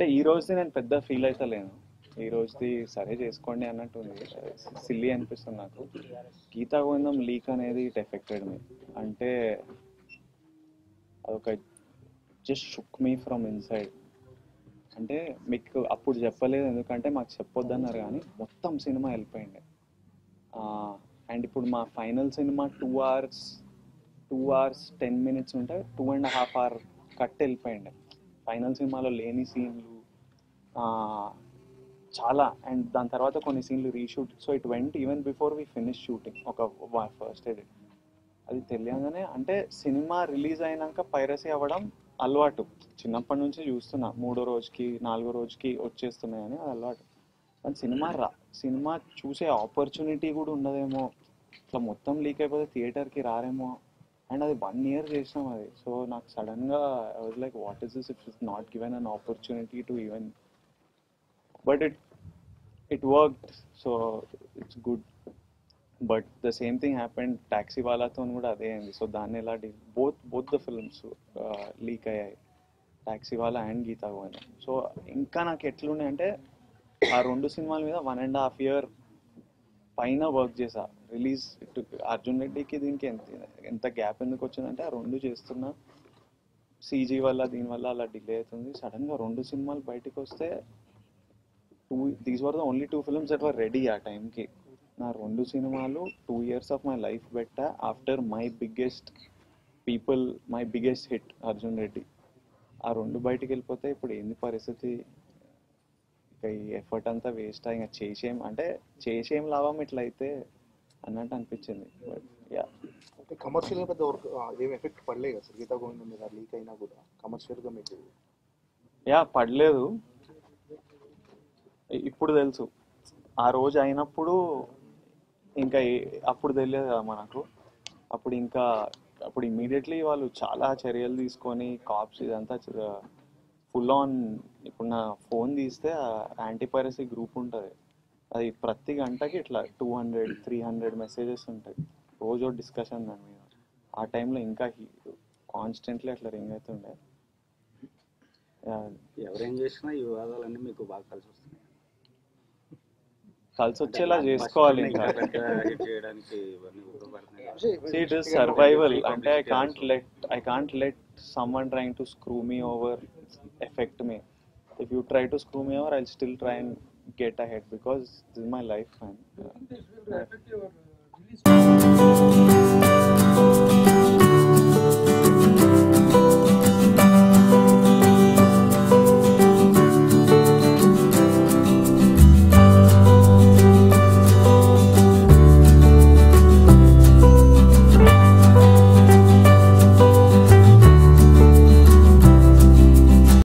ఈ రోజుది నేను పెద్ద ఫీల్ అయితే లేను ఈ రోజుది సరే చేసుకోండి అన్నట్టు ఉంది సిల్లీ అనిపిస్తుంది నాకు గీతా గోవిందం లీక్ అనేది ఇట్ ఎఫెక్టెడ్ మీ అంటే అదొక just shook me from inside అంటే మీకు అప్పుడు చెప్పలేదు ఎందుకంటే మాకు చెప్పొద్దన్నారు కానీ మొత్తం సినిమా వెళ్ళిపోయింది అండ్ ఇప్పుడు మా final cinema two hours two hours ten minutes ఉంటే two and half hour cut వెళ్ళిపోయింది ఫైనల్ సినిమాలో లేని సీన్లు చాలా అండ్ దాని తర్వాత కొన్ని సీన్లు reshoot so it went even before we finish shooting ఒక ఫస్ట్ ఎడిట్ అది తెలియగానే అంటే సినిమా రిలీజ్ అయినాక పైరసీ అవ్వడం అలవాటు చిన్నప్పటి నుంచి చూస్తున్నా మూడో రోజుకి నాలుగో రోజుకి వచ్చేస్తున్నాయని అది అలవాటు కానీ సినిమా రా సినిమా చూసే ఆపర్చునిటీ కూడా ఉండదేమో ఇట్లా మొత్తం లీక్ అయిపోతే థియేటర్కి రారేమో అండ్ అది వన్ ఇయర్ చేసినాం అది సో నాకు సడన్గా I was like what is this if is not given an opportunity to even but it it work so it's good but the same thing happened taxi వాళ్ళతో కూడా అదే అయింది సో దాన్ని ఎలా deal both both the films leak అయ్యాయి taxi వాళ్ళ and Geetha Govindam so ఇంకా నాకు ఎట్లున్నాయి అంటే ఆ రెండు సినిమాల మీద వన్ అండ్ హాఫ్ ఇయర్ పైన వర్క్ చేసా రిలీజ్ అర్జున్ రెడ్డికి దీనికి ఎంత ఎంత గ్యాప్ ఎందుకు వచ్చిందంటే ఆ రెండు చేస్తున్నా సీజీ వల్ల దీనివల్ల అలా డిలే అవుతుంది సడన్గా రెండు సినిమాలు బయటకు వస్తే two these were the only two films that were ready ఆ టైంకి నా రెండు సినిమాలు two years of my life పెట్టా after my biggest people my biggest hit Arjun Reddy ఆ రెండు బయటికి వెళ్ళిపోతే ఇప్పుడు ఏంది పరిస్థితి ఇక ఈ ఎఫర్ట్ అంతా వేస్ట్ ఇంకా చేసేం అంటే చేసేం లాభం ఇట్లా అయితే అన్నట్టు అనిపించింది బట్ యా అంటే కమర్షియల్గా పెద్ద వర్క్ ఏం ఎఫెక్ట్ పడలేదు కదా సార్ గీతా గోవిందం మీద లీక్ అయినా కూడా కమర్షియల్గా మీకు యా పడలేదు ఇ- ఇప్పుడు తెలుసు ఆ రోజు అయినప్పుడు ఇంకా ఏ- అప్పుడు తెలియదు కదా మనకు అప్పుడు ఇంకా అప్పుడు ఇమీడియట్లీ వాళ్ళు చాలా చర్యలు తీసుకొని కాప్స్ ఇదంతా ఫుల్ ఆన్ ఇప్పుడు నా ఫోన్ తీస్తే యాంటీ పైరసీ గ్రూప్ ఉంటుంది అది ప్రతి గంటకి ఇట్లా two hundred three hundred messages ఉంటాయి రోజు డిస్కషన్ దాని మీద ఆ టైంలో ఇంకా కాన్స్టెంట్లీ అట్లా రింగ్ అవుతుండే Yeah, ఎవరేం చేసినా ఈ వివాదాలన్నీ మీకు బాగా కలిసి వస్తున్నాయి కలిసి వచ్చేలా చేసుకోవాలి ఇంకా హిట్ చేయడానికి ఇవన్నీ ఉపయోగపడుతున్నాయి See, it is survival. అంటే I can't let I can't let someone trying to screw me over affect me. If you try to screw me over, I'll still try and get ahead because this is my life, man. This will affect your release.